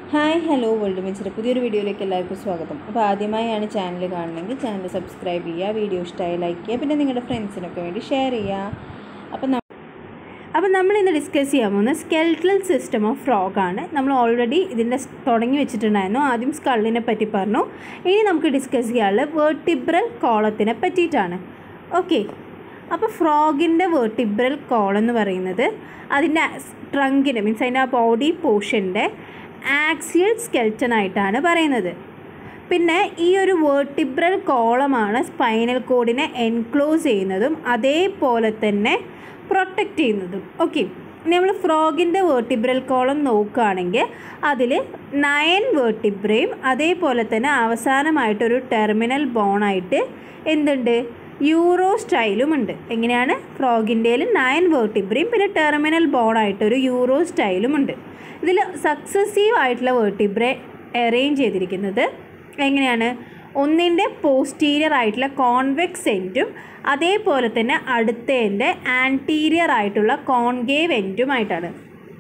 hi hello world മിച്ചിൻ്റെ പുതിയൊരു വീഡിയോയിലേക്ക് എല്ലാവർക്കും സ്വാഗതം അപ്പോൾ ആദ്യമായാണ് ചാനൽ കാണണമെങ്കിൽ ചാനൽ സബ്സ്ക്രൈബ് ചെയ്യുക വീഡിയോ ഇഷ്ടമായി ലൈക്ക് ചെയ്യുക പിന്നെ നിങ്ങളുടെ ഫ്രണ്ട്സിനൊക്കെ വേണ്ടി ഷെയർ ചെയ്യുക അപ്പം നം- അപ്പം നമ്മൾ ഇന്ന് ഡിസ്കസ് ചെയ്യാൻ പോകുന്ന സ്കെൽറ്റൽ സിസ്റ്റം ഓഫ് ഫ്രോഗ് ആണ് നമ്മൾ ഓൾറെഡി ഇതിൻ്റെ സ് തുടങ്ങി വെച്ചിട്ടുണ്ടായിരുന്നു ആദ്യം സ്കള്ളിനെ പറ്റി പറഞ്ഞു ഇനി നമുക്ക് ഡിസ്കസ് ചെയ്യാനുള്ളത് വേർട്ടിബ്രൽ കോളത്തിനെ പറ്റിയിട്ടാണ് ഓക്കെ അപ്പോൾ ഫ്രോഗിൻ്റെ വേർട്ടിബ്രൽ കോൾ എന്ന് പറയുന്നത് അതിൻ്റെ ട്രങ്കിൻ്റെ മീൻസ് അതിൻ്റെ ആ ബോഡി പോർഷൻ്റെ ആക്സിയൽ സ്കെൽറ്റൻ ആയിട്ടാണ് പറയുന്നത് പിന്നെ ഈ ഒരു വേർട്ടിബ്രൽ കോളമാണ് സ്പൈനൽ കോഡിനെ എൻക്ലോസ് ചെയ്യുന്നതും അതേപോലെ തന്നെ പ്രൊട്ടക്റ്റ് ചെയ്യുന്നതും ഓക്കെ നമ്മൾ ഫ്രോഗിൻ്റെ വേർട്ടിബ്രൽ കോളം നോക്കുകയാണെങ്കിൽ അതിൽ നയൻ വേർട്ടിബ്രയും അതേപോലെ തന്നെ അവസാനമായിട്ടൊരു ടെർമിനൽ ബോണായിട്ട് എന്തുണ്ട് യൂറോ സ്റ്റൈലും ഉണ്ട് എങ്ങനെയാണ് ഫ്രോഗിൻ്റെയിൽ നയൻ വേർട്ടിബ്രയും പിന്നെ ടെർമിനൽ ബോണായിട്ടൊരു യൂറോ സ്റ്റൈലും ഉണ്ട് ഇതിൽ സക്സസീവ് ആയിട്ടുള്ള വേർട്ടിബ്രെ അറേഞ്ച് ചെയ്തിരിക്കുന്നത് എങ്ങനെയാണ് ഒന്നിൻ്റെ പോസ്റ്റീരിയർ ആയിട്ടുള്ള കോൺവെക്സ് എൻഡും അതേപോലെ തന്നെ അടുത്തതിൻ്റെ ആൻറ്റീരിയർ ആയിട്ടുള്ള കോൺഗേവ് എൻഡുമായിട്ടാണ്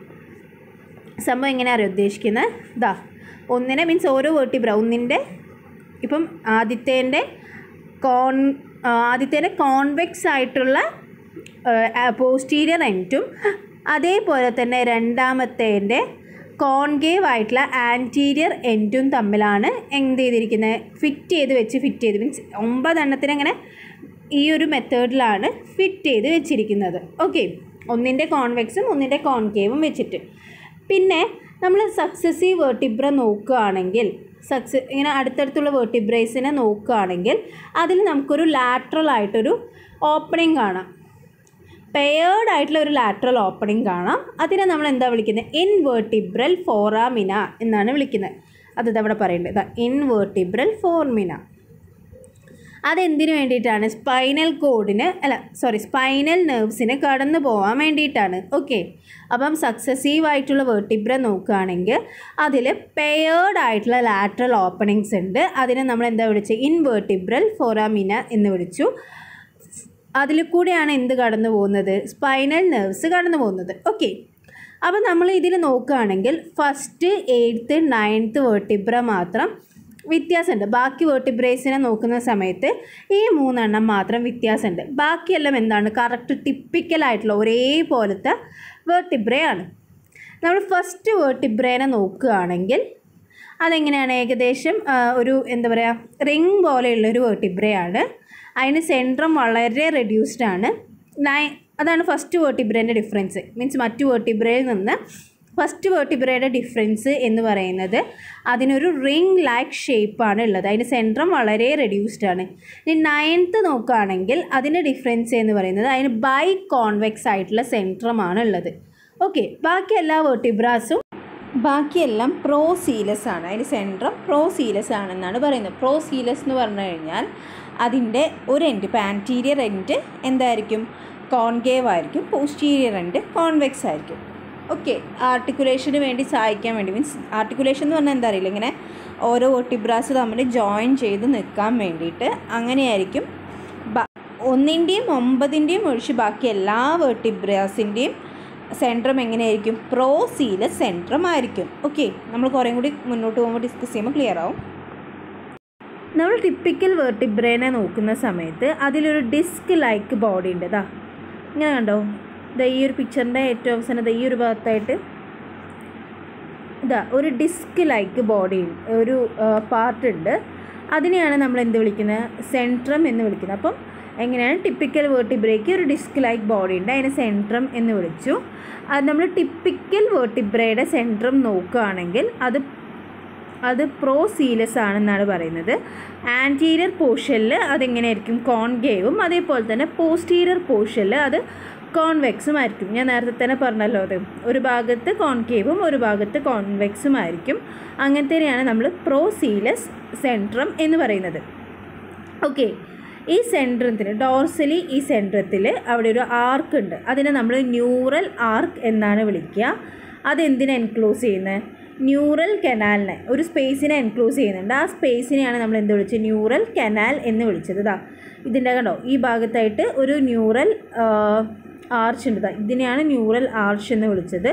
സംഭവം എങ്ങനെയാണ് ഉദ്ദേശിക്കുന്നത് ഇതാ ഒന്നിനെ മീൻസ് ഓരോ വേർട്ടിബ്ര ഒന്നിൻ്റെ ഇപ്പം ആദ്യത്തേൻ്റെ കോൺ ആദ്യത്തേൻ്റെ കോൺവെക്സ് ആയിട്ടുള്ള പോസ്റ്റീരിയർ എൻഡും അതേപോലെ തന്നെ രണ്ടാമത്തേൻ്റെ കോൺഗേവ് ആയിട്ടുള്ള ആൻറ്റീരിയർ എൻഡും തമ്മിലാണ് എന്ത് ചെയ്തിരിക്കുന്നത് ഫിറ്റ് ചെയ്ത് വെച്ച് ഫിറ്റ് ചെയ്ത് മീൻസ് ഒമ്പതെണ്ണത്തിന് അങ്ങനെ ഈ ഒരു മെത്തേഡിലാണ് ഫിറ്റ് ചെയ്ത് വെച്ചിരിക്കുന്നത് ഓക്കെ ഒന്നിൻ്റെ കോൺവെക്സും ഒന്നിൻ്റെ കോൺകേവും വെച്ചിട്ട് പിന്നെ നമ്മൾ സക്സസീവ് വേർട്ടിബ്ര നോക്കുകയാണെങ്കിൽ സക്സ ഇങ്ങനെ അടുത്തടുത്തുള്ള വേർട്ടിബ്രേസിനെ നോക്കുകയാണെങ്കിൽ അതിൽ നമുക്കൊരു ലാട്രൽ ആയിട്ടൊരു ഓപ്പണിംഗ് കാണാം പെയേർഡ് ആയിട്ടുള്ള ഒരു ലാറ്ററൽ ഓപ്പണിംഗ് കാണാം അതിനെ നമ്മൾ എന്താ വിളിക്കുന്നത് ഇൻവേർട്ടിബ്രൽ ഫോറാമിന എന്നാണ് വിളിക്കുന്നത് അത് ഇതവിടെ പറയേണ്ടത് ഇൻവേർട്ടിബ്രൽ ഫോർമിന അതെന്തിനു വേണ്ടിയിട്ടാണ് സ്പൈനൽ കോഡിന് അല്ല സോറി സ്പൈനൽ നെർവ്സിന് കടന്നു പോകാൻ വേണ്ടിയിട്ടാണ് ഓക്കെ അപ്പം സക്സസീവ് ആയിട്ടുള്ള വേർട്ടിബ്ര നോക്കുകയാണെങ്കിൽ അതിൽ പെയേർഡ് ആയിട്ടുള്ള ലാറ്ററൽ ഓപ്പണിങ്സ് ഉണ്ട് അതിനെ നമ്മൾ എന്താ വിളിച്ചത് ഇൻവേർട്ടിബ്രൽ ഫോറാമിന എന്ന് വിളിച്ചു അതിൽ കൂടെയാണ് എന്ത് കടന്നു പോകുന്നത് സ്പൈനൽ നെർവ്സ് കടന്നു പോകുന്നത് ഓക്കെ അപ്പോൾ നമ്മൾ ഇതിൽ നോക്കുകയാണെങ്കിൽ ഫസ്റ്റ് എയ്ത്ത് നയൻത്ത് വേർട്ടിബ്ര മാത്രം വ്യത്യാസമുണ്ട് ബാക്കി വേർട്ടിബ്രേസിനെ നോക്കുന്ന സമയത്ത് ഈ മൂന്നെണ്ണം മാത്രം വ്യത്യാസമുണ്ട് ബാക്കിയെല്ലാം എന്താണ് കറക്റ്റ് ടിപ്പിക്കലായിട്ടുള്ള ഒരേപോലത്തെ വേർട്ടിബ്രയാണ് നമ്മൾ ഫസ്റ്റ് വേർട്ടിബ്രേനെ നോക്കുകയാണെങ്കിൽ അതെങ്ങനെയാണ് ഏകദേശം ആ, ഒരു എന്താ പറയുക റിങ് പോലെയുള്ളൊരു വേർട്ടിബ്രയാണ് അതിന് സെൻട്രം വളരെ റെഡ്യൂസ്ഡ് ആണ് നൈ അതാണ് ഫസ്റ്റ് വേർട്ടിബ്രേൻ്റെ ഡിഫറൻസ് മീൻസ് മറ്റു വേർട്ടിബ്രയിൽ നിന്ന് ഫസ്റ്റ് വേർട്ടിബ്രയുടെ ഡിഫറൻസ് എന്ന് പറയുന്നത് അതിനൊരു റിങ് ലൈക്ക് ഷേപ്പാണ് ഉള്ളത് അതിൻ്റെ സെൻട്രം വളരെ റെഡ്യൂസ്ഡ് ആണ് ഇനി നയൻത്ത് നോക്കുകയാണെങ്കിൽ അതിൻ്റെ ഡിഫറൻസ് എന്ന് പറയുന്നത് അതിന് ബൈ കോൺവെക്സ് ആയിട്ടുള്ള സെൻട്രമാണ് ഉള്ളത് ഓക്കെ ബാക്കി എല്ലാ വേർട്ടിബ്രാസും ബാക്കിയെല്ലാം പ്രോ സീലസ് ആണ് അതിന് സെൻട്രം പ്രോ സീലസ് ആണെന്നാണ് പറയുന്നത് പ്രോ സീലസ് എന്ന് പറഞ്ഞു കഴിഞ്ഞാൽ അതിൻ്റെ ഒരു എൻഡ് ഇപ്പോൾ ആൻറ്റീരിയർ എൻഡ് എന്തായിരിക്കും കോൺകേവ് ആയിരിക്കും പോസ്റ്റീരിയർ എൻഡ് കോൺവെക്സ് ആയിരിക്കും ഓക്കെ ആർട്ടിക്കുലേഷന് വേണ്ടി സഹായിക്കാൻ വേണ്ടി മീൻസ് ആർട്ടിക്കുലേഷൻ എന്ന് പറഞ്ഞാൽ എന്താ അറിയില്ല ഇങ്ങനെ ഓരോ ഒട്ടിബ്രാസ് തമ്മിൽ ജോയിൻ ചെയ്ത് നിൽക്കാൻ വേണ്ടിയിട്ട് അങ്ങനെയായിരിക്കും ബ- ഒന്നിൻ്റെയും ഒമ്പതിൻ്റെയും ഒഴിച്ച് ബാക്കി എല്ലാ വേർട്ടിബ്രാസിൻ്റെയും സെൻട്രം എങ്ങനെയായിരിക്കും പ്രോ സീലസ് സെൻട്രം ആയിരിക്കും ഓക്കെ നമ്മൾ കുറേ കൂടി മുന്നോട്ട് പോകുമ്പോൾ ഡിസ്കസ് ചെയ്യുമ്പോൾ ക്ലിയർ ആവും നമ്മൾ ടിപ്പിക്കൽ വേർട്ടിബ്രേനെ നോക്കുന്ന സമയത്ത് അതിലൊരു ഡിസ്ക് ലൈക്ക് ബോഡി ഉണ്ട് ഇതാ ഇങ്ങനെ കണ്ടോ ഇതാ ഈ ഒരു പിക്ചറിൻ്റെ ഏറ്റവും അവസാനം ദാ ഈ ഒരു ഭാഗത്തായിട്ട് ഇതാ ഒരു ഡിസ്ക് ലൈക്ക് ബോഡി ഒരു പാർട്ട് ഉണ്ട് അതിനെയാണ് നമ്മൾ എന്ത് വിളിക്കുന്നത് സെൻട്രം എന്ന് വിളിക്കുന്നത് അപ്പം എങ്ങനെയാണ് ടിപ്പിക്കൽ വേർട്ടിബ്രയ്ക്ക് ഒരു ഡിസ്ക് ലൈക്ക് ബോഡി ഉണ്ട് അതിനെ സെൻട്രം എന്ന് വിളിച്ചു അത് നമ്മൾ ടിപ്പിക്കൽ വേർട്ടിബ്രയുടെ സെൻട്രം നോക്കുകയാണെങ്കിൽ അത് അത് പ്രോ സീലസ് ആണെന്നാണ് പറയുന്നത് ആൻറ്റീരിയർ പോർഷനിൽ അതെങ്ങനെയായിരിക്കും കോൺഗേവും അതേപോലെ തന്നെ പോസ്റ്റീരിയർ പോർഷനിൽ അത് കോൺവെക്സും ആയിരിക്കും ഞാൻ നേരത്തെ തന്നെ പറഞ്ഞല്ലോ അത് ഒരു ഭാഗത്ത് കോൺകേവും ഒരു ഭാഗത്ത് കോൺവെക്സും ആയിരിക്കും അങ്ങനത്തെയാണ് നമ്മൾ പ്രോ സീലസ് സെൻട്രം എന്ന് പറയുന്നത് ഓക്കെ ഈ സെൻട്രത്തിന് ഡോർസലി ഈ സെൻട്രത്തിൽ അവിടെ ഒരു ആർക്ക് ഉണ്ട് അതിനെ നമ്മൾ ന്യൂറൽ ആർക്ക് എന്നാണ് വിളിക്കുക അതെന്തിനെ എൻക്ലോസ് ചെയ്യുന്നത് ന്യൂറൽ കനാലിനെ ഒരു സ്പേസിനെ എൻക്ലോസ് ചെയ്യുന്നുണ്ട് ആ സ്പേസിനെയാണ് നമ്മൾ എന്ത് വിളിച്ചത് ന്യൂറൽ കനാൽ എന്ന് വിളിച്ചത് ഇതാ ഇതിൻ്റെ കണ്ടോ ഈ ഭാഗത്തായിട്ട് ഒരു ന്യൂറൽ ആർച്ച് ഉണ്ട് ദാ ഇതിനെയാണ് ന്യൂറൽ ആർച്ച് എന്ന് വിളിച്ചത്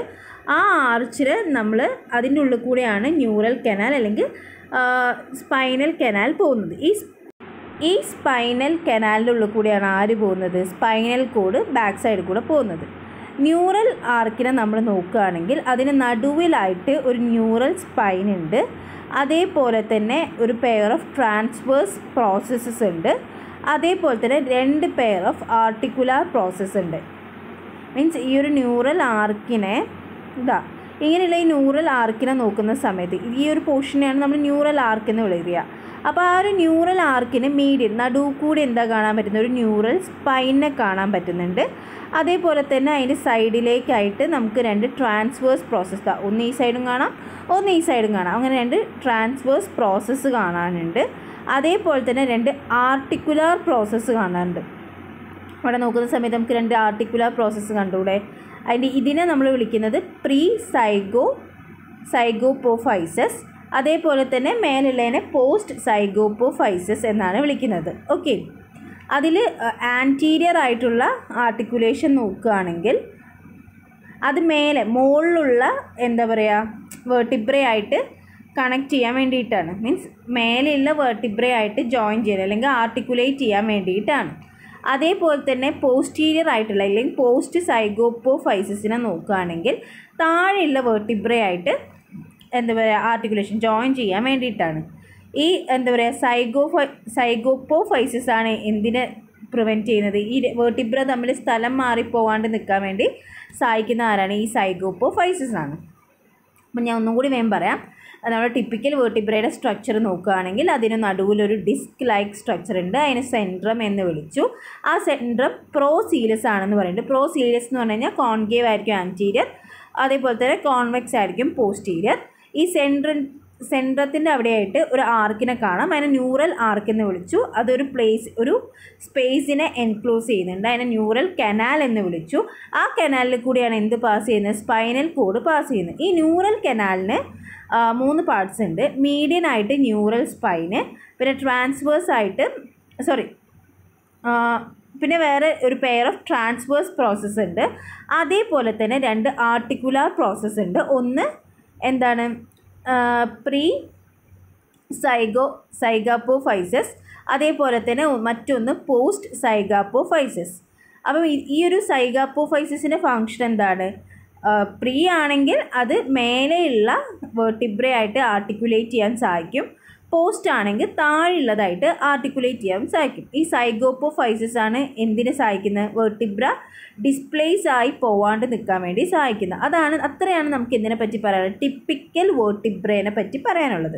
ആ ആർച്ചിൽ നമ്മൾ അതിൻ്റെ ഉള്ളിൽ കൂടെയാണ് ന്യൂറൽ കനാൽ അല്ലെങ്കിൽ സ്പൈനൽ കനാൽ പോകുന്നത് ഈ ഈ സ്പൈനൽ കനാലിൻ്റെ ഉള്ളിൽ കൂടെയാണ് ആര് പോകുന്നത് സ്പൈനൽ കോഡ് ബാക്ക് സൈഡിൽ കൂടെ പോകുന്നത് ന്യൂറൽ ആർക്കിനെ നമ്മൾ നോക്കുകയാണെങ്കിൽ അതിന് നടുവിലായിട്ട് ഒരു ന്യൂറൽ സ്പൈൻ ഉണ്ട് അതേപോലെ തന്നെ ഒരു പെയർ ഓഫ് ട്രാൻസ്വേഴ്സ് പ്രോസസ്സസ് ഉണ്ട് അതേപോലെ തന്നെ രണ്ട് പെയർ ഓഫ് ആർട്ടിക്കുലാർ പ്രോസസ്സ് ഉണ്ട് മീൻസ് ഈ ഒരു ന്യൂറൽ ആർക്കിനെ ഇതാ ഇങ്ങനെയുള്ള ഈ ന്യൂറൽ ആർക്കിനെ നോക്കുന്ന സമയത്ത് ഈ ഒരു പോർഷനെയാണ് നമ്മൾ ന്യൂറൽ ആർക്ക് എന്ന് വിളിക്കുക അപ്പോൾ ആ ഒരു ന്യൂറൽ ആർക്കിന് മീഡിയൻ നടുവ് കൂടി എന്താ കാണാൻ പറ്റുന്ന ഒരു ന്യൂറൽ സ്പൈനെ കാണാൻ പറ്റുന്നുണ്ട് അതേപോലെ തന്നെ അതിൻ്റെ സൈഡിലേക്കായിട്ട് നമുക്ക് രണ്ട് ട്രാൻസ്വേഴ്സ് പ്രോസസ്സ് ഒന്ന് ഈ സൈഡും കാണാം ഒന്ന് ഈ സൈഡും കാണാം അങ്ങനെ രണ്ട് ട്രാൻസ്വേഴ്സ് പ്രോസസ്സ് കാണാനുണ്ട് അതേപോലെ തന്നെ രണ്ട് ആർട്ടിക്കുലാർ പ്രോസസ്സ് കാണാനുണ്ട് അവിടെ നോക്കുന്ന സമയത്ത് നമുക്ക് രണ്ട് ആർട്ടിക്കുലർ പ്രോസസ്സ് കണ്ടുകൂടെ അതിൻ്റെ ഇതിനെ നമ്മൾ വിളിക്കുന്നത് പ്രീ സൈഗോ സൈഗോപോഫൈസസ് അതേപോലെ തന്നെ മേലുള്ളതിനെ പോസ്റ്റ് സൈഗോപോഫൈസസ് എന്നാണ് വിളിക്കുന്നത് ഓക്കെ അതിൽ ആൻറ്റീരിയർ ആയിട്ടുള്ള ആർട്ടിക്കുലേഷൻ നോക്കുകയാണെങ്കിൽ അത് മേലെ മുകളിലുള്ള എന്താ പറയുക വേർട്ടിബ്രേ ആയിട്ട് കണക്ട് ചെയ്യാൻ വേണ്ടിയിട്ടാണ് മീൻസ് മേലെയുള്ള വേർട്ടിബ്രേ ആയിട്ട് ജോയിൻ ചെയ്യാൻ അല്ലെങ്കിൽ ആർട്ടിക്കുലേറ്റ് ചെയ്യാൻ വേണ്ടിയിട്ടാണ് അതേപോലെ തന്നെ പോസ്റ്റീരിയർ ആയിട്ടുള്ള അല്ലെങ്കിൽ പോസ്റ്റ് സൈഗോപ്പോ ഫൈസസിനെ നോക്കുകയാണെങ്കിൽ താഴെയുള്ള വേർട്ടിബ്രേ ആയിട്ട് എന്താ പറയുക ആർട്ടിക്കുലേഷൻ ജോയിൻ ചെയ്യാൻ വേണ്ടിയിട്ടാണ് ഈ എന്താ പറയുക സൈഗോ സൈഗോപ്പോ ഫൈസസ് ആണ് എന്തിനെ പ്രിവെൻറ്റ് ചെയ്യുന്നത് ഈ വേർട്ടിബ്ര തമ്മിൽ സ്ഥലം മാറിപ്പോവാണ്ട് നിൽക്കാൻ വേണ്ടി സഹായിക്കുന്ന ആരാണ് ഈ സൈഗോപ്പോ ഫൈസസ് ആണ് അപ്പം ഞാൻ ഒന്നും കൂടി വേഗം പറയാം നമ്മുടെ ടിപ്പിക്കൽ വേർട്ടിബ്രയുടെ സ്ട്രക്ചർ നോക്കുകയാണെങ്കിൽ അതിന് നടുവിലൊരു ഡിസ്ക് ലൈക്ക് സ്ട്രക്ചർ ഉണ്ട് അതിന് സെൻട്രം എന്ന് വിളിച്ചു ആ സെൻട്രം പ്രോ സീരിയസ് ആണെന്ന് പറയുന്നുണ്ട് പ്രോ സീരിയസ് എന്ന് പറഞ്ഞു കഴിഞ്ഞാൽ കോൺകേവ് ആയിരിക്കും ആൻറ്റീരിയർ അതേപോലെ തന്നെ കോൺവെക്സ് ആയിരിക്കും പോസ്റ്റീരിയർ ഈ സെൻട്രൻ സെൻട്രത്തിൻ്റെ അവിടെയായിട്ട് ഒരു ആർക്കിനെ കാണാം അതിനെ ന്യൂറൽ ആർക്ക് എന്ന് വിളിച്ചു അതൊരു പ്ലേസ് ഒരു സ്പേസിനെ എൻക്ലോസ് ചെയ്യുന്നുണ്ട് അതിനെ ന്യൂറൽ കനാൽ എന്ന് വിളിച്ചു ആ കനാലിൽ കൂടിയാണ് എന്ത് പാസ് ചെയ്യുന്നത് സ്പൈനൽ കോഡ് പാസ് ചെയ്യുന്നത് ഈ ന്യൂറൽ കനാലിന് മൂന്ന് പാർട്സ് ഉണ്ട് മീഡിയൻ ആയിട്ട് ന്യൂറൽ സ്പൈന് പിന്നെ ട്രാൻസ്വേഴ്സ് ആയിട്ട് സോറി പിന്നെ വേറെ ഒരു പെയർ ഓഫ് ട്രാൻസ്വേഴ്സ് പ്രോസസ്സ് ഉണ്ട് അതേപോലെ തന്നെ രണ്ട് ആർട്ടിക്കുലാർ പ്രോസസ്സ് ഉണ്ട് ഒന്ന് എന്താണ് പ്രീ സൈഗോ സൈഗാപ്പോ ഫൈസസ് അതേപോലെ തന്നെ മറ്റൊന്ന് പോസ്റ്റ് സൈഗാപ്പോ ഫൈസസ് അപ്പം ഈ ഒരു സൈഗാപ്പോ ഫൈസസിൻ്റെ ഫങ്ഷൻ എന്താണ് പ്രീ ആണെങ്കിൽ അത് മേലെയുള്ള വേർട്ടിബ്രേ ആയിട്ട് ആർട്ടിക്കുലേറ്റ് ചെയ്യാൻ സഹായിക്കും പോസ്റ്റ് ആണെങ്കിൽ താഴെയുള്ളതായിട്ട് ആർട്ടിക്കുലേറ്റ് ചെയ്യാൻ സഹായിക്കും ഈ സൈഗോപ്പോ ഫൈസസ് ആണ് എന്തിനെ സഹായിക്കുന്നത് വേർട്ടിബ്ര ഡിസ്പ്ലേസ് ആയി പോവാണ്ട് നിൽക്കാൻ വേണ്ടി സഹായിക്കുന്നത് അതാണ് അത്രയാണ് നമുക്ക് ഇതിനെ പറ്റി പറയാനുള്ളത് ടിപ്പിക്കൽ വേർട്ടിബ്രേനെ പറ്റി പറയാനുള്ളത്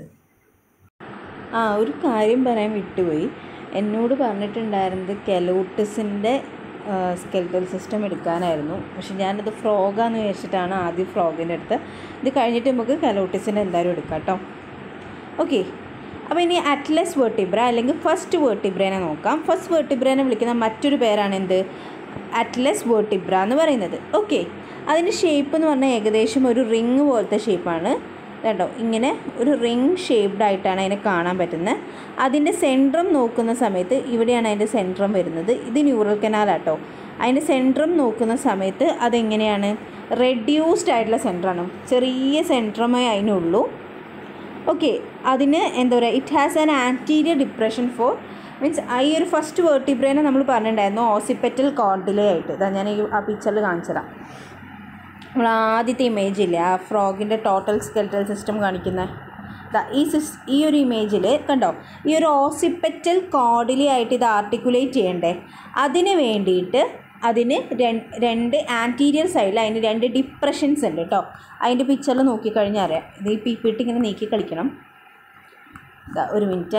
ആ ഒരു കാര്യം പറയാൻ വിട്ടുപോയി എന്നോട് പറഞ്ഞിട്ടുണ്ടായിരുന്നത് കെലോട്ടിസിൻ്റെ സ്കെൽറ്റൽ സിസ്റ്റം എടുക്കാനായിരുന്നു പക്ഷെ ഞാനത് ഫ്രോഗാന്ന് വിചാരിച്ചിട്ടാണ് ആദ്യം ഫ്രോഗിൻ്റെ അടുത്ത് ഇത് കഴിഞ്ഞിട്ട് നമുക്ക് കലോട്ടിസിൻ്റെ എന്തായാലും എടുക്കാം കേട്ടോ ഓക്കെ അപ്പോൾ ഇനി അറ്റ്ലസ് വേർട്ടിബ്ര അല്ലെങ്കിൽ ഫസ്റ്റ് വേർട്ടിബ്രേനെ നോക്കാം ഫസ്റ്റ് വേർട്ടിബ്രേനെ വിളിക്കുന്ന മറ്റൊരു പേരാണ് എന്ത് അറ്റ്ലസ് വേർട്ടിബ്ര എന്ന് പറയുന്നത് ഓക്കെ അതിൻ്റെ ഷേപ്പ് എന്ന് പറഞ്ഞാൽ ഏകദേശം ഒരു റിങ് പോലത്തെ ഷേപ്പാണ് കേട്ടോ ഇങ്ങനെ ഒരു റിങ് ഷേപ്ഡ് ആയിട്ടാണ് അതിനെ കാണാൻ പറ്റുന്നത് അതിൻ്റെ സെൻട്രം നോക്കുന്ന സമയത്ത് ഇവിടെയാണ് അതിൻ്റെ സെൻട്രം വരുന്നത് ഇത് ന്യൂറൽ കനാലാട്ടോ അതിൻ്റെ സെൻട്രം നോക്കുന്ന സമയത്ത് അതെങ്ങനെയാണ് റെഡ്യൂസ്ഡ് ആയിട്ടുള്ള സെൻറ്ററാണ് ചെറിയ സെൻട്രമേ അതിനുള്ളൂ ഓക്കെ അതിന് എന്താ പറയുക it has an anterior depression for means ഈ ഒരു ഫസ്റ്റ് വേർട്ടിബ്രേനെ നമ്മൾ പറഞ്ഞിട്ടുണ്ടായിരുന്നു ഓസിപ്പറ്റൽ കോർഡിലേ ആയിട്ട് ഇതാ ഞാൻ ഈ ആ പിക്ചറിൽ കാണിച്ചുതരാം നമ്മൾ ആദ്യത്തെ ഇമേജ് ഇല്ലേ ആ ഫ്രോഗിൻ്റെ ടോട്ടൽ സ്കെൽറ്റൽ സിസ്റ്റം കാണിക്കുന്ന ഈ സിസ് ഈ ഒരു ഇമേജിൽ കണ്ടോ ഈ ഒരു ഓസിപ്പറ്റൽ കോഡിലി ആയിട്ട് ഇത് ആർട്ടിക്കുലേറ്റ് ചെയ്യണ്ടേ അതിന് വേണ്ടിയിട്ട് അതിന് രണ്ട് ആൻറ്റീരിയർ സൈഡിൽ അതിന് രണ്ട് ഡിപ്രഷൻസ് ഉണ്ട് കേട്ടോ അതിൻ്റെ പിക്ചറിൽ നോക്കിക്കഴിഞ്ഞാൽ അറിയാം ഇത് ഈ പീപ്പിട്ട് ഇങ്ങനെ നീക്കി കളിക്കണം ഇതാ ഒരു മിനിറ്റ്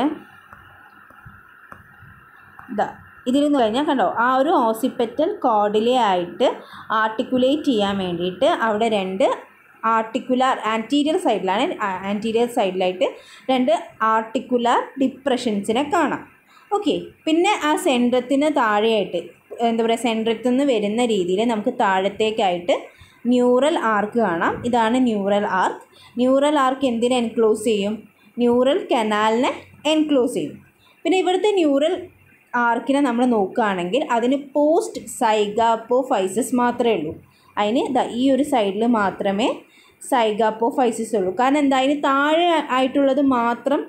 ഇതാ ഇതിൽ നിന്ന് കഴിഞ്ഞാൽ കണ്ടോ ആ ഒരു ഓസിപ്പറ്റൽ കോഡിലെ ആയിട്ട് ആർട്ടിക്കുലേറ്റ് ചെയ്യാൻ വേണ്ടിയിട്ട് അവിടെ രണ്ട് ആർട്ടിക്കുലാർ ആൻറ്റീരിയർ സൈഡിലാണ് ആൻറ്റീരിയർ സൈഡിലായിട്ട് രണ്ട് ആർട്ടിക്കുലാർ ഡിപ്രഷൻസിനെ കാണാം ഓക്കെ പിന്നെ ആ സെൻട്രത്തിന് താഴെയായിട്ട് എന്താ പറയുക സെൻട്രത്തിൽ നിന്ന് വരുന്ന രീതിയിൽ നമുക്ക് താഴത്തേക്കായിട്ട് ന്യൂറൽ ആർക്ക് കാണാം ഇതാണ് ന്യൂറൽ ആർക്ക് ന്യൂറൽ ആർക്ക് എന്തിനെ എൻക്ലോസ് ചെയ്യും ന്യൂറൽ കനാലിനെ എൻക്ലോസ് ചെയ്യും പിന്നെ ഇവിടുത്തെ ന്യൂറൽ ആർക്കിനെ നമ്മൾ നോക്കുകയാണെങ്കിൽ അതിന് പോസ്റ്റ് സൈഗാപ്പോ ഫൈസസ് മാത്രമേ ഉള്ളൂ അതിന് ദാ ഈ ഒരു സൈഡിൽ മാത്രമേ സൈഗാപ്പോഫൈസിസ് ഉള്ളൂ കാരണം എന്താ അതിന് താഴെ ആയിട്ടുള്ളത് മാത്രം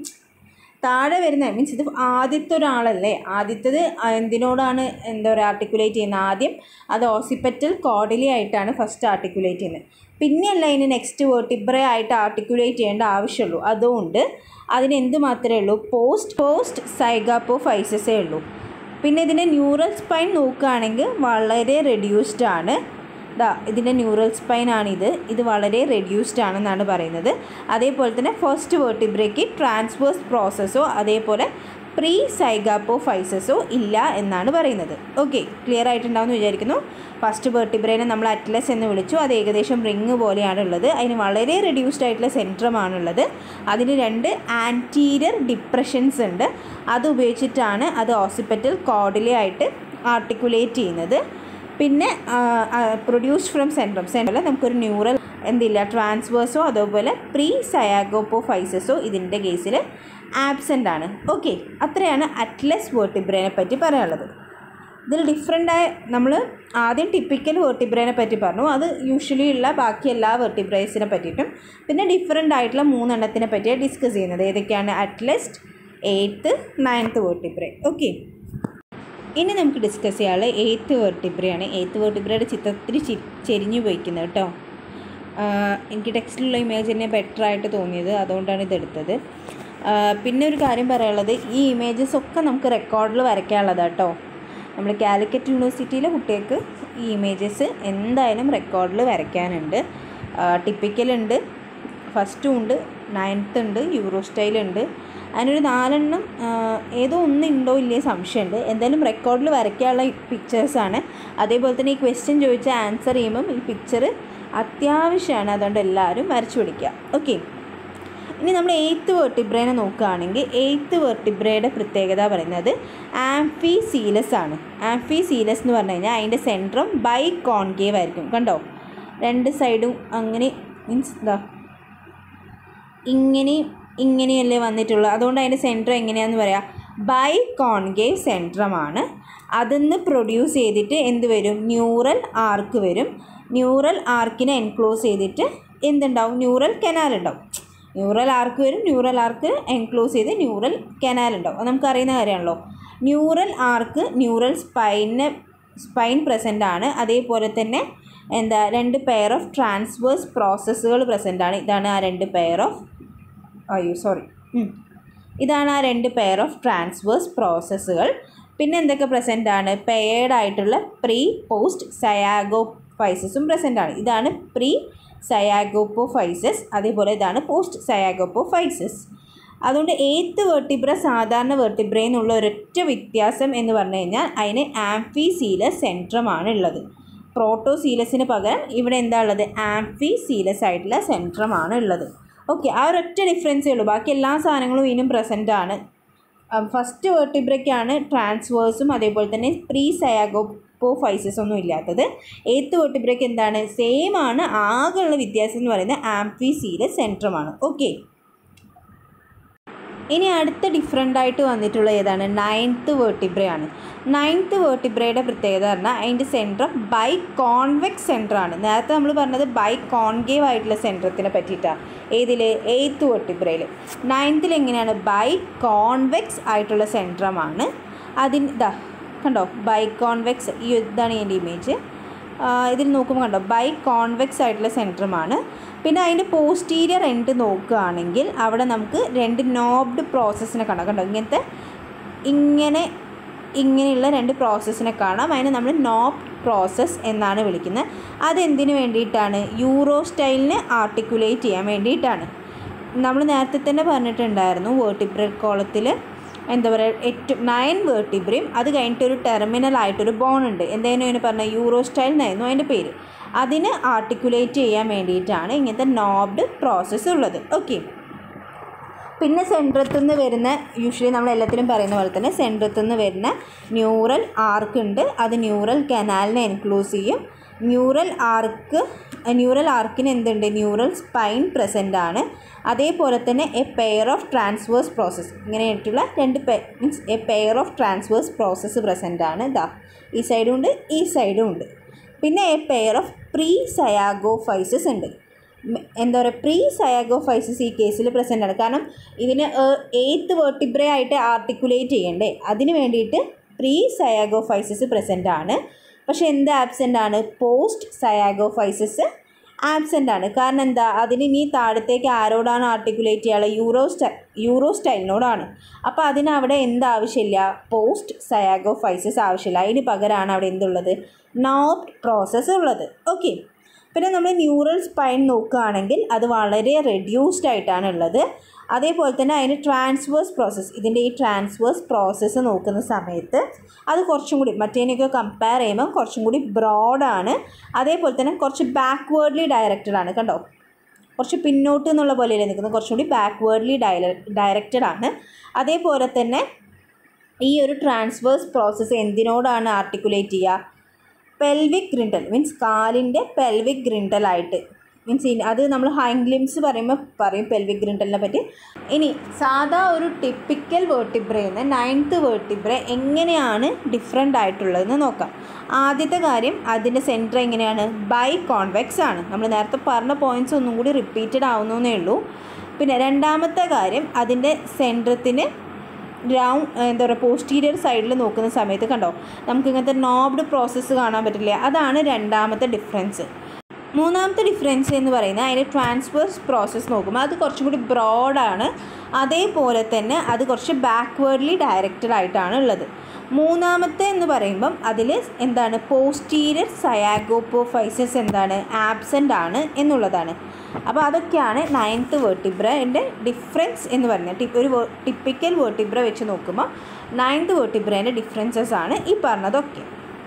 താഴെ വരുന്ന മീൻസ് ഇത് ആദ്യത്തെ ഒരാളല്ലേ ആദ്യത്തേത് എന്തിനോടാണ് എന്താ പറയുക ആർട്ടിക്കുലേറ്റ് ചെയ്യുന്നത് ആദ്യം അത് ഓസിപ്പറ്റൽ കോഡിലി ആയിട്ടാണ് ഫസ്റ്റ് ആർട്ടിക്കുലേറ്റ് ചെയ്യുന്നത് പിന്നെയല്ല ഇതിന് നെക്സ്റ്റ് വേർട്ടിബ്ര ആയിട്ട് ആർട്ടിക്കുലേറ്റ് ചെയ്യേണ്ട ആവശ്യമുള്ളൂ അതുകൊണ്ട് അതിന് എന്ത് മാത്രമേ ഉള്ളൂ പോസ്റ്റ് പോസ്റ്റ് സൈഗാപ്പോഫൈസസേ ഉള്ളൂ പിന്നെ ഇതിൻ്റെ ന്യൂറൽ സ്പൈൻ നോക്കുകയാണെങ്കിൽ വളരെ റെഡ്യൂസ്ഡ് ആണ് ദാ ഇതിൻ്റെ ന്യൂറൽ സ്പൈൻ ആണിത് ഇത് വളരെ റെഡ്യൂസ്ഡ് ആണെന്നാണ് പറയുന്നത് അതേപോലെ തന്നെ ഫസ്റ്റ് വേർട്ടിബ്രയ്ക്ക് ട്രാൻസ്വേഴ്സ് പ്രോസസ്സോ അതേപോലെ പ്രീ സൈഗാപ്പോഫൈസസോ ഇല്ല എന്നാണ് പറയുന്നത് ഓക്കെ ക്ലിയർ ആയിട്ടുണ്ടാവുമെന്ന് വിചാരിക്കുന്നു ഫസ്റ്റ് വേർട്ടിബ്രേനെ നമ്മൾ അറ്റ്ലസ് എന്ന് വിളിച്ചു അത് ഏകദേശം റിങ് പോലെയാണ് ഉള്ളത് അതിന് വളരെ റെഡ്യൂസ്ഡ് ആയിട്ടുള്ള സെൻട്രമാണുള്ളത് അതിന് രണ്ട് ആൻറ്റീരിയർ ഡിപ്രഷൻസ് ഉണ്ട് അത് ഉപയോഗിച്ചിട്ടാണ് അത് ഓസിപ്പറ്റൽ കോഡിലെ ആയിട്ട് ആർട്ടിക്കുലേറ്റ് ചെയ്യുന്നത് പിന്നെ പ്രൊഡ്യൂസ്ഡ് ഫ്രം സെൻട്രം സെൻട്രൽ നമുക്കൊരു ന്യൂറൽ എന്തില്ല ട്രാൻസ്വേഴ്സോ അതേപോലെ പ്രീ സയാഗോപ്പോഫൈസസോ ഇതിൻ്റെ കേസിൽ ആബ്സെൻ്റ് ആണ് ഓക്കെ അത്രയാണ് അറ്റ്ലസ് വേർട്ടിബ്രേനെ പറ്റി പറയാനുള്ളത് ഇതിൽ ഡിഫറെൻ്റായ നമ്മൾ ആദ്യം ടിപ്പിക്കൽ വേർട്ടിബ്രേനെ പറ്റി പറഞ്ഞു അത് യൂഷ്വലി ഉള്ള ബാക്കി എല്ലാ വെർട്ടിബ്രേസിനെ പറ്റിയിട്ടും പിന്നെ ഡിഫറെൻ്റ് ആയിട്ടുള്ള മൂന്നെണ്ണത്തിനെ പറ്റിയാണ് ഡിസ്കസ് ചെയ്യുന്നത് ഏതൊക്കെയാണ് atlas eighth ninth vertebrae okay ഇനി നമുക്ക് ഡിസ്കസ് ചെയ്യാനുള്ള എയ്ത്ത് വെർട്ടിബ്രയാണ് എയ്ത്ത് വെർട്ടിബ്രയുടെ ചിത്രത്തിൽ ചി- ചെരിഞ്ഞു പോയിക്കുന്നത് കേട്ടോ ആഹ് എനിക്ക് ടെക്സ്റ്റിലുള്ള ഇമേജ് തന്നെ ബെറ്റർ ആയിട്ട് തോന്നിയത് അതുകൊണ്ടാണ് ഇതെടുത്തത് ആഹ് പിന്നെ ഒരു കാര്യം പറയാനുള്ളത് ഈ ഇമേജസ് ഒക്കെ നമുക്ക് റെക്കോർഡിൽ വരയ്ക്കാനുള്ളതാണ് കേട്ടോ നമ്മൾ കാലിക്കറ്റ് യൂണിവേഴ്സിറ്റിയിലെ കുട്ടികൾക്ക് ഈ ഇമേജസ് എന്തായാലും റെക്കോർഡിൽ വരയ്ക്കാനുണ്ട് ടിപ്പിക്കലുണ്ട് ഫസ്റ്റും ഉണ്ട് നയൻത്ത് ഉണ്ട് യൂറോ സ്റ്റൈലുണ്ട് അതിനൊരു നാലെണ്ണം ആ, ഏതോ ഒന്ന് ഉണ്ടോ ഇല്ലേ സംശയമുണ്ട് എന്തായാലും റെക്കോർഡിൽ വരയ്ക്കാനുള്ള പിക്ചേഴ്സാണ് അതേപോലെ തന്നെ ഈ ക്വസ്റ്റ്യൻ ചോദിച്ച ആൻസർ ചെയ്യുമ്പം ഈ പിക്ചർ അത്യാവശ്യമാണ് അതുകൊണ്ട് എല്ലാവരും വരച്ചു പിടിക്കുക ഓക്കെ ഇനി നമ്മൾ എയ്ത്ത് വെർട്ടിബ്രേനെ നോക്കുകയാണെങ്കിൽ എയ്ത്ത് വെർട്ടിബ്രയുടെ പ്രത്യേകത പറയുന്നത് ആംഫി സീലസ് ആണ് ആംഫി സീലസ് എന്ന് പറഞ്ഞു കഴിഞ്ഞാൽ അതിൻ്റെ സെൻട്രം ബൈ കോൺകേവ് ആയിരിക്കും കണ്ടോ രണ്ട് സൈഡും അങ്ങനെ മീൻസ് എന്താ ഇങ്ങനെയും ഇങ്ങനെയല്ലേ വന്നിട്ടുള്ളൂ അതുകൊണ്ട് അതിൻ്റെ സെൻറ്റർ എങ്ങനെയാണെന്ന് പറയാം ബൈ കോൺകേവ് സെൻട്രമാണ് അതിന്ന് പ്രൊഡ്യൂസ് ചെയ്തിട്ട് എന്ത് വരും ന്യൂറൽ ആർക്ക് വരും ന്യൂറൽ ആർക്കിനെ എൻക്ലോസ് ചെയ്തിട്ട് എന്തുണ്ടാവും ന്യൂറൽ കനാൽ ഉണ്ടാവും ന്യൂറൽ ആർക്ക് വരും ന്യൂറൽ ആർക്ക് എൻക്ലോസ് ചെയ്ത് ന്യൂറൽ കനാൽ ഉണ്ടാവും അത് നമുക്കറിയുന്ന കാര്യമാണല്ലോ neural arch neural spine spine present ആണ് അതേപോലെ തന്നെ എന്താ രണ്ട് പെയർ ഓഫ് ട്രാൻസ്വേഴ്സ് പ്രോസസ്സുകൾ പ്രസൻ്റ് ആണ് ഇതാണ് ആ രണ്ട് പെയർ ഓഫ് അയ്യോ സോറി ഇതാണ് ആ രണ്ട് പെയർ ഓഫ് ട്രാൻസ്വേഴ്സ് പ്രോസസ്സുകൾ പിന്നെ എന്തൊക്കെ പ്രസൻ്റ് ആണ് പെയർഡ് ആയിട്ടുള്ള പ്രീ പോസ്റ്റ് സയാഗോഫൈസസും പ്രസൻ്റ് ആണ് ഇതാണ് പ്രീ സയാഗോപ്പോഫൈസസ് അതേപോലെ ഇതാണ് പോസ്റ്റ് സയാഗോപ്പോഫൈസസ് അതുകൊണ്ട് ഏത്ത് വെർട്ടിബ്ര സാധാരണ വെർട്ടിബ്ര എന്നുള്ള ഒരൊറ്റ വ്യത്യാസം എന്ന് പറഞ്ഞു കഴിഞ്ഞാൽ അതിന് ആംഫി സീലസ് സെൻട്രമാണ് ഉള്ളത് പ്രോട്ടോസീലസിന് പകരം ഇവിടെ എന്താ ഉള്ളത് ആംഫി സീലസ് ആയിട്ടുള്ള സെൻട്രമാണ് ഉള്ളത് ഓക്കെ ആ ഒരൊറ്റ ഡിഫറൻസേ ഉള്ളൂ ബാക്കി എല്ലാ സാധനങ്ങളും ഇതിനും പ്രസൻ്റ് ആണ് ഫസ്റ്റ് വെർട്ടിബ്രയ്ക്കാണ് ട്രാൻസ്വേഴ്സും അതേപോലെ തന്നെ പ്രീ സയാഗോപ്പോ ഫൈസസ് ഒന്നും ഇല്ലാത്തത് എയ്ത്ത് വെർട്ടിബ്രയ്ക്ക് എന്താണ് സെയിം ആണ് ആകെയുള്ള വ്യത്യാസം എന്ന് പറയുന്നത് ആംഫി സീലസ് സെൻട്രമാണ് ഓക്കെ ഇനി അടുത്ത ഡിഫറെൻ്റ് ആയിട്ട് വന്നിട്ടുള്ള ഏതാണ് നയൻത്ത് വേർട്ടിബ്രയാണ് നയൻത്ത് വേർട്ടിബ്രയുടെ പ്രത്യേകത പറഞ്ഞാൽ അതിൻ്റെ സെൻട്രം ബൈ കോൺവെക്സ് സെൻറ്ററാണ് നേരത്തെ നമ്മൾ പറഞ്ഞത് ബൈ കോൺകേവ് ആയിട്ടുള്ള സെൻറ്ററത്തിനെ പറ്റിയിട്ടാണ് ഏതിൽ എയ്ത്ത് വേർട്ടിബ്രയിൽ നയൻത്തിൽ എങ്ങനെയാണ് ബൈ കോൺവെക്സ് ആയിട്ടുള്ള സെൻട്രമാണ് അതിന് ഇതാ കണ്ടോ ബൈ കോൺവെക്സ് ഈ ഇതാണ് ഇതിൻ്റെ ഇമേജ് ഇതിൽ നോക്കുമ്പോൾ കണ്ടോ ബൈ കോൺവെക്സ് ആയിട്ടുള്ള സെൻറ്ററുമാണ് പിന്നെ അതിൻ്റെ പോസ്റ്റീരിയർ എൻഡ് നോക്കുകയാണെങ്കിൽ അവിടെ നമുക്ക് രണ്ട് നോബ്ഡ് പ്രോസസ്സിനെ കാണാം കണ്ടോ ഇങ്ങനത്തെ ഇങ്ങനെ ഇങ്ങനെയുള്ള രണ്ട് പ്രോസസ്സിനെ കാണാം അതിനെ നമ്മൾ നോബ് പ്രോസസ്സ് എന്നാണ് വിളിക്കുന്നത് അതെന്തിനു വേണ്ടിയിട്ടാണ് യൂറോ സ്റ്റൈലിനെ ആർട്ടിക്കുലേറ്റ് ചെയ്യാൻ വേണ്ടിയിട്ടാണ് നമ്മൾ നേരത്തെ തന്നെ പറഞ്ഞിട്ടുണ്ടായിരുന്നു വേർട്ടിബ്രൽ കോളത്തിൽ എന്താ പറയുക ഏറ്റവും നയൻ വേർട്ടിബ്രയും അത് കഴിഞ്ഞിട്ട് ഒരു ടെർമിനൽ ആയിട്ടൊരു ബോൺ ഉണ്ട് എന്തായാലും അതിന് പറഞ്ഞ യൂറോ സ്റ്റൈൽ എന്നായിരുന്നു അതിൻ്റെ പേര് അതിന് ആർട്ടിക്കുലേറ്റ് ചെയ്യാൻ വേണ്ടിയിട്ടാണ് ഇങ്ങനത്തെ നോബ്ഡ് പ്രോസസ്സ് ഉള്ളത് ഓക്കെ പിന്നെ സെൻട്രത്തിൽ നിന്ന് വരുന്ന യൂഷ്വലി നമ്മൾ എല്ലാത്തിലും പറയുന്ന പോലെ തന്നെ സെൻട്രത്തിൽ നിന്ന് വരുന്ന ന്യൂറൽ ആർക്ക് ഉണ്ട് അത് ന്യൂറൽ കനാലിനെ എൻക്ലൂസ് ചെയ്യും ന്യൂറൽ ആർക്ക് ന്യൂറൽ ആർക്കിന് എന്തുണ്ട് ന്യൂറൽ സ്പൈൻ പ്രസൻ്റ് ആണ് അതേപോലെ തന്നെ a pair of transverse process ഇങ്ങനെയായിട്ടുള്ള രണ്ട് പെ means a pair of transverse process present ആണ് ഇതാ ഈ സൈഡും ഉണ്ട് ഈ സൈഡും ഉണ്ട് പിന്നെ a pair of prezygapophyses ഉണ്ട് മ് എന്താ പറയുക പ്രീ സയാഗോഫൈസസ് ഈ കേസിൽ പ്രസൻ്റ് ആണ് കാരണം ഇതിന് എയ്ത്ത് വേർട്ടിബ്രേ ആയിട്ട് ആർട്ടിക്കുലേറ്റ് ചെയ്യണ്ടേ അതിന് വേണ്ടിയിട്ട് പ്രീ സയാഗോഫൈസസ് പ്രസൻ്റ് ആണ് പക്ഷെ എന്ത് ആബ്സെൻ്റ് ആണ് പോസ്റ്റ് സയാഗോഫൈസസ് ആബ്സെൻ്റ് ആണ് കാരണം എന്താ അതിന് ഇനി താഴത്തേക്ക് ആരോടാണ് ആർട്ടിക്കുലേറ്റ് ചെയ്യാനുള്ളത് യൂറോ സ്റ്റൈ യൂറോ സ്റ്റൈലിനോടാണ് അപ്പോൾ അതിന് അവിടെ എന്ത് ആവശ്യമില്ല പോസ്റ്റ് സയാഗോഫൈസസ് ആവശ്യമില്ല അതിന് പകരമാണ് അവിടെ എന്തുള്ളത് നോപ്ഡ് പ്രോസസ്സ് ഉള്ളത് ഓക്കെ പിന്നെ നമ്മൾ ന്യൂറൽ സ്പൈൻ നോക്കുകയാണെങ്കിൽ അത് വളരെ റെഡ്യൂസ്ഡ് ആയിട്ടാണ് ഉള്ളത് അതേപോലെ തന്നെ അതിന് ട്രാൻസ്വേഴ്സ് പ്രോസസ്സ് ഇതിൻ്റെ ഈ ട്രാൻസ്വേഴ്സ് പ്രോസസ്സ് നോക്കുന്ന സമയത്ത് അത് കുറച്ചും കൂടി മറ്റേതിനൊക്കെ കമ്പയർ ചെയ്യുമ്പോൾ കുറച്ചും കൂടി ബ്രോഡാണ് അതേപോലെ തന്നെ കുറച്ച് ബാക്ക്വേർഡ്ലി ഡയറക്റ്റഡ് ആണ് കണ്ടോ കുറച്ച് പിന്നോട്ട് എന്നുള്ള പോലെയല്ലേ നിൽക്കുന്നത് കുറച്ചും കൂടി ബാക്ക്വേർഡ്ലി ഡയല ഡയറക്റ്റഡ് ആണ് അതേപോലെ തന്നെ ഈ ഒരു ട്രാൻസ്വേഴ്സ് പ്രോസസ്സ് എന്തിനോടാണ് ആർട്ടിക്കുലേറ്റ് ചെയ്യുക പെൽവിക് ഗ്രിൻഡൽ മീൻസ് കാലിൻ്റെ പെൽവിക് ഗ്രിൻഡലായിട്ട് മീൻസ് അത് നമ്മൾ ഹൈൻഡ് ലിംസ് പറയുമ്പോൾ പറയും പെൽവിക് ഗ്രിൻഡലിനെ പറ്റി ഇനി സാധാ ഒരു ടിപ്പിക്കൽ വേർട്ടിബ്രയിൽ നയൻത്ത് വേർട്ടിബ്ര എങ്ങനെയാണ് ഡിഫറെൻ്റ് ആയിട്ടുള്ളതെന്ന് നോക്കാം ആദ്യത്തെ കാര്യം അതിൻ്റെ സെൻറ്റർ എങ്ങനെയാണ് ബൈ കോൺവെക്സ് ആണ് നമ്മൾ നേരത്തെ പറഞ്ഞ പോയിൻറ്റ്സ് ഒന്നും കൂടി റിപ്പീറ്റഡ് ആവുന്നേ ഉള്ളൂ പിന്നെ രണ്ടാമത്തെ കാര്യം അതിൻ്റെ സെൻറ്ററത്തിന് ഗ്രൗണ്ട് എന്താ പറയുക പോസ്റ്റീരിയർ സൈഡിൽ നോക്കുന്ന സമയത്ത് കണ്ടോ നമുക്ക് ഇങ്ങനത്തെ നോബ്ഡ് പ്രോസസ്സ് കാണാൻ പറ്റില്ല അതാണ് രണ്ടാമത്തെ ഡിഫറൻസ് മൂന്നാമത്തെ ഡിഫറൻസ് എന്ന് പറയുന്നത് അതിൻ്റെ ട്രാൻസ്ഫേഴ്സ് പ്രോസസ്സ് നോക്കുമ്പോൾ അത് കുറച്ചും കൂടി ബ്രോഡാണ് അതേപോലെ തന്നെ അത് കുറച്ച് ബാക്ക്വേർഡ്ലി ഡയറക്റ്റഡ് ആയിട്ടാണ് ഉള്ളത് മൂന്നാമത്തെ എന്ന് പറയുമ്പം അതിൽ എന്താണ് പോസ്റ്റീരിയർ സയാഗോപ്പോഫൈസസ് എന്താണ് ആബ്സെൻ്റ് ആണ് എന്നുള്ളതാണ് അപ്പോൾ അതൊക്കെയാണ് നയൻത്ത് വേർട്ടിബ്രൻ്റെ ഡിഫറൻസ് എന്ന് പറയുന്നത് ടിപ്പ് ഒരു ടിപ്പിക്കൽ വേർട്ടിബ്ര വെച്ച് നോക്കുമ്പോൾ നയൻത്ത് വേർട്ടിബ്രേൻ്റെ ഡിഫറൻസസ് ആണ് ഈ പറഞ്ഞതൊക്കെ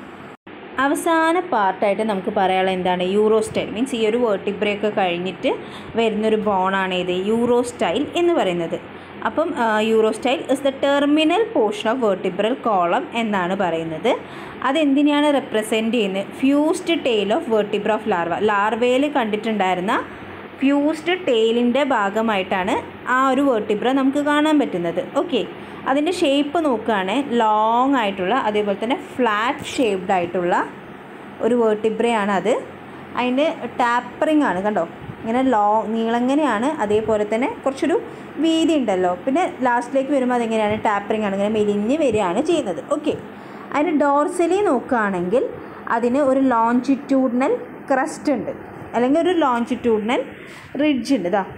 അവസാന പാർട്ടായിട്ട് നമുക്ക് പറയാനുള്ളത് എന്താണ് യൂറോ സ്റ്റൈൽ മീൻസ് ഈ ഒരു വേർട്ടിബ്രയൊക്കെ കഴിഞ്ഞിട്ട് വരുന്നൊരു ബോണാണ് ഇത് യൂറോ സ്റ്റൈൽ എന്ന് പറയുന്നത് അപ്പം urostyle is the terminal portion of vertebral column എന്നാണ് പറയുന്നത് അതെന്തിനാണ് റെപ്രസെൻറ്റ് ചെയ്യുന്നത് fused tail of vertebra of larva ലാർവയിൽ കണ്ടിട്ടുണ്ടായിരുന്ന ഫ്യൂസ്ഡ് ടെയിലിൻ്റെ ഭാഗമായിട്ടാണ് ആ ഒരു വേർട്ടിബ്ര നമുക്ക് കാണാൻ പറ്റുന്നത് ഓക്കെ അതിൻ്റെ ഷേപ്പ് നോക്കുകയാണെങ്കിൽ ലോങ് ആയിട്ടുള്ള അതേപോലെ തന്നെ ഫ്ലാറ്റ് ഷേപ്ഡ് ആയിട്ടുള്ള ഒരു വേർട്ടിബ്രയാണ് അത് അതിൻ്റെ ടാപ്പറിങ് ആണ് കണ്ടോ ഇങ്ങനെ ലോങ് നീളങ്ങനെയാണ് അതേപോലെ തന്നെ കുറച്ചൊരു വീതി ഉണ്ടല്ലോ പിന്നെ ലാസ്റ്റിലേക്ക് വരുമ്പോൾ അതെങ്ങനെയാണ് ടാപ്പറിങ് ആണ് ഇങ്ങനെ മെലിഞ്ഞ് വരികയാണ് ചെയ്യുന്നത് ഓക്കെ അതിന് ഡോർസലി നോക്കുകയാണെങ്കിൽ അതിന് ഒരു ലോഞ്ചിറ്റ്യൂഡിനൽ ക്രസ്റ്റ് ഉണ്ട് അല്ലെങ്കിൽ ഒരു ലോഞ്ചിറ്റ്യൂഡിനൽ റിഡ്ജ് ഉണ്ട് ഇതാ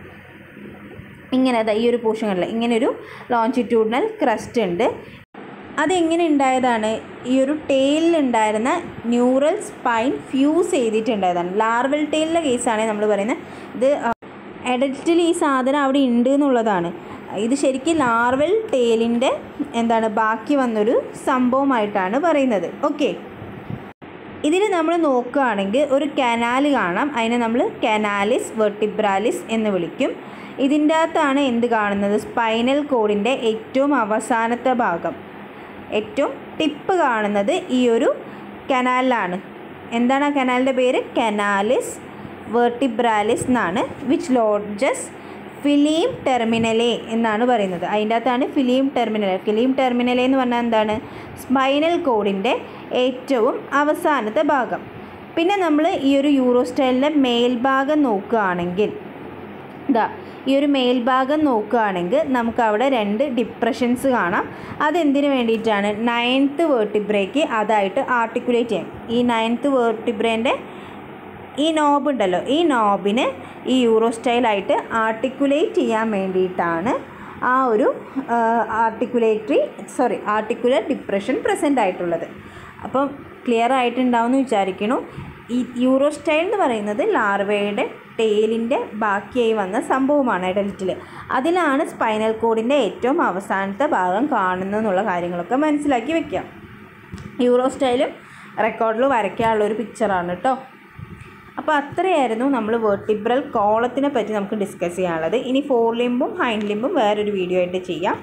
ഇങ്ങനെ അതാ ഈ ഒരു പോർഷനിൽ ഇങ്ങനെ ഒരു ലോഞ്ചിറ്റ്യൂഡിനൽ ക്രസ്റ്റ് ഉണ്ട് അതെങ്ങനെ ഉണ്ടായതാണ് ഈ ഒരു ടെയിലിൽ ഉണ്ടായിരുന്ന ന്യൂറൽ സ്പൈൻ ഫ്യൂസ് ചെയ്തിട്ടുണ്ടായതാണ് ലാർവൽ ടെയിലിലെ കേസാണെങ്കിൽ നമ്മൾ പറയുന്നത് ഇത് എഡൽറ്റിൽ ഈ സാധനം അവിടെ ഉണ്ട് എന്നുള്ളതാണ് ഇത് ശരിക്കും ലാർവൽ ടെയിലിൻ്റെ എന്താണ് ബാക്കി വന്നൊരു സംഭവമായിട്ടാണ് പറയുന്നത് ഓക്കെ ഇതിൽ നമ്മൾ നോക്കുകയാണെങ്കിൽ ഒരു കനാൽ കാണാം അതിനെ നമ്മൾ കനാലിസ് വെർട്ടിബ്രാലിസ് എന്ന് വിളിക്കും ഇതിൻ്റെ അകത്താണ് എന്ത് കാണുന്നത് സ്പൈനൽ കോഡിൻ്റെ ഏറ്റവും അവസാനത്തെ ഭാഗം ഏറ്റവും ടിപ്പ് കാണുന്നത് ഈ ഒരു കനാലിലാണ് എന്താണ് ആ കനാലിൻ്റെ പേര് കനാലിസ് വെർട്ടിബ്രാലിസ് എന്നാണ് വിച്ച് ലോഡ്ജസ് ഫിലിം ടെർമിനലെ എന്നാണ് പറയുന്നത് അതിൻ്റെ അകത്താണ് ഫിലിം ടെർമിനലെ ഫിലിം ടെർമിനലെ എന്ന് പറഞ്ഞാൽ എന്താണ് സ്പൈനൽ കോഡിൻ്റെ ഏറ്റവും അവസാനത്തെ ഭാഗം പിന്നെ നമ്മൾ ഈ ഒരു യൂറോ സ്റ്റൈലിൻ്റെ മേൽഭാഗം നോക്കുകയാണെങ്കിൽ ഇതാ ഈ ഒരു മേൽഭാഗം നോക്കുകയാണെങ്കിൽ നമുക്ക് അവിടെ രണ്ട് ഡിപ്രഷൻസ് കാണാം അതെന്തിനു വേണ്ടിയിട്ടാണ് നയൻത്ത് വേർട്ടിബ്രേക്ക് അതായിട്ട് ആർട്ടിക്കുലേറ്റ് ചെയ്യാം ഈ നയൻത്ത് വേർട്ടിബ്രേൻ്റെ ഈ നോബ് ഉണ്ടല്ലോ ഈ നോബിന് ഈ യൂറോ സ്റ്റൈലായിട്ട് ആർട്ടിക്കുലേറ്റ് ചെയ്യാൻ വേണ്ടിയിട്ടാണ് ആ ഒരു articulatory sorry articular depression present ആയിട്ടുള്ളത് അപ്പം ക്ലിയർ ആയിട്ടുണ്ടാവുമെന്ന് വിചാരിക്കണു ഈ യൂറോ സ്റ്റൈൽ എന്ന് പറയുന്നത് ലാർവയുടെ ടെയിലിൻ്റെ ബാക്കിയായി വന്ന സംഭവമാണ് എഡൽറ്റിൽ അതിലാണ് സ്പൈനൽ കോഡിൻ്റെ ഏറ്റവും അവസാനത്തെ ഭാഗം കാണുന്നതെന്നുള്ള കാര്യങ്ങളൊക്കെ മനസ്സിലാക്കി വെക്കാം യൂറോ സ്റ്റൈലും റെക്കോർഡിൽ വരയ്ക്കാനുള്ള ഒരു പിക്ചറാണ് കേട്ടോ അപ്പോൾ അത്രയായിരുന്നു നമ്മൾ വെർട്ടിബ്രൽ കോളത്തിനെ പറ്റി നമുക്ക് ഡിസ്കസ് ചെയ്യാനുള്ളത് ഇനി ഫോർ ലിംബും ഹൈൻഡ് ലിംബും വേറൊരു വീഡിയോ ആയിട്ട് ചെയ്യാം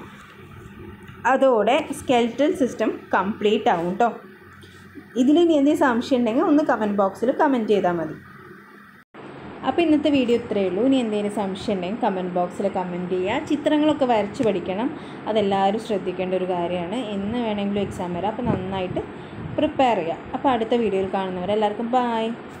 അതോടെ സ്കെൽറ്റൽ സിസ്റ്റം കംപ്ലീറ്റ് ആവും കേട്ടോ ഇതിൽ ഇനി എന്തെങ്കിലും സംശയം ഉണ്ടെങ്കിൽ ഒന്ന് കമൻറ്റ് ബോക്സിൽ കമൻറ്റ് ചെയ്താൽ മതി അപ്പോൾ ഇന്നത്തെ വീഡിയോ ഇത്രയേ ഉള്ളൂ ഇനി എന്തെങ്കിലും സംശയം ഉണ്ടെങ്കിൽ കമൻറ്റ് ബോക്സിൽ കമൻറ്റ് ചെയ്യുക ചിത്രങ്ങളൊക്കെ വരച്ച് പഠിക്കണം അതെല്ലാവരും ശ്രദ്ധിക്കേണ്ട ഒരു കാര്യമാണ് എന്ന് വേണമെങ്കിലും എക്സാം വരാം അപ്പോൾ നന്നായിട്ട് പ്രിപ്പയർ ചെയ്യുക അപ്പോൾ അടുത്ത വീഡിയോയിൽ കാണുന്നവരെല്ലാവർക്കും ബായ്